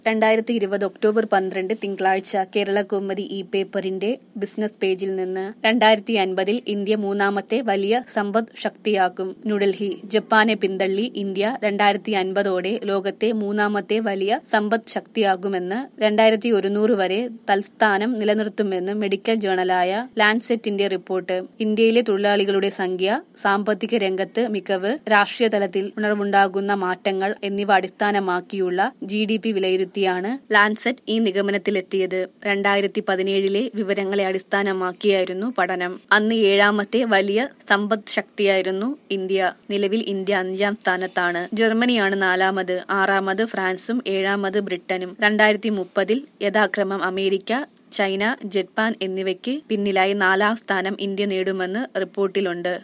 രണ്ടായിരത്തി ഇരുപത് ഒക്ടോബർ പന്ത്രണ്ട് തിങ്കളാഴ്ച കേരള കൗമുദി ഇ പേപ്പറിന്റെ ബിസിനസ് പേജിൽ നിന്ന് രണ്ടായിരത്തി അൻപതിൽ ഇന്ത്യ മൂന്നാമത്തെ വലിയ സമ്പദ് ശക്തിയാക്കും ന്യൂഡൽഹി ജപ്പാനെ പിന്തള്ളി ഇന്ത്യ രണ്ടായിരത്തി അൻപതോടെ ലോകത്തെ മൂന്നാമത്തെ വലിയ സമ്പദ് ശക്തിയാകുമെന്ന് രണ്ടായിരത്തി ഒരുന്നൂറ് വരെ തൽസ്ഥാനം നിലനിർത്തുമെന്ന് മെഡിക്കൽ ജേണലായ ലാൻസെറ്റിന്റെ റിപ്പോർട്ട് ഇന്ത്യയിലെ തൊഴിലാളികളുടെ സംഖ്യ സാമ്പത്തിക രംഗത്ത് മികവ് രാഷ്ട്രീയ തലത്തിൽ ഉണർവുണ്ടാകുന്ന മാറ്റങ്ങൾ എന്നിവ അടിസ്ഥാനമാക്കിയുള്ള ജി ഡി പി വിലയിരുത്തിയാണ് ലാൻസെറ്റ് ഈ നിഗമനത്തിലെത്തിയത് രണ്ടായിരത്തി പതിനേഴിലെ വിവരങ്ങളെ അടിസ്ഥാനമാക്കിയായിരുന്നു പഠനം അന്ന് ഏഴാമത്തെ വലിയ സമ്പദ് ശക്തിയായിരുന്നു ഇന്ത്യ നിലവിൽ ഇന്ത്യ അഞ്ചാം സ്ഥാനത്താണ് ജർമ്മനിയാണ് നാലാമത് ആറാമത് ഫ്രാൻസും ഏഴാമത് ബ്രിട്ടനും രണ്ടായിരത്തി മുപ്പതിൽ യഥാക്രമം അമേരിക്ക ചൈന ജപ്പാൻ എന്നിവയ്ക്ക് പിന്നിലായി നാലാം സ്ഥാനം ഇന്ത്യ നേടുമെന്ന് റിപ്പോർട്ടിലുണ്ട്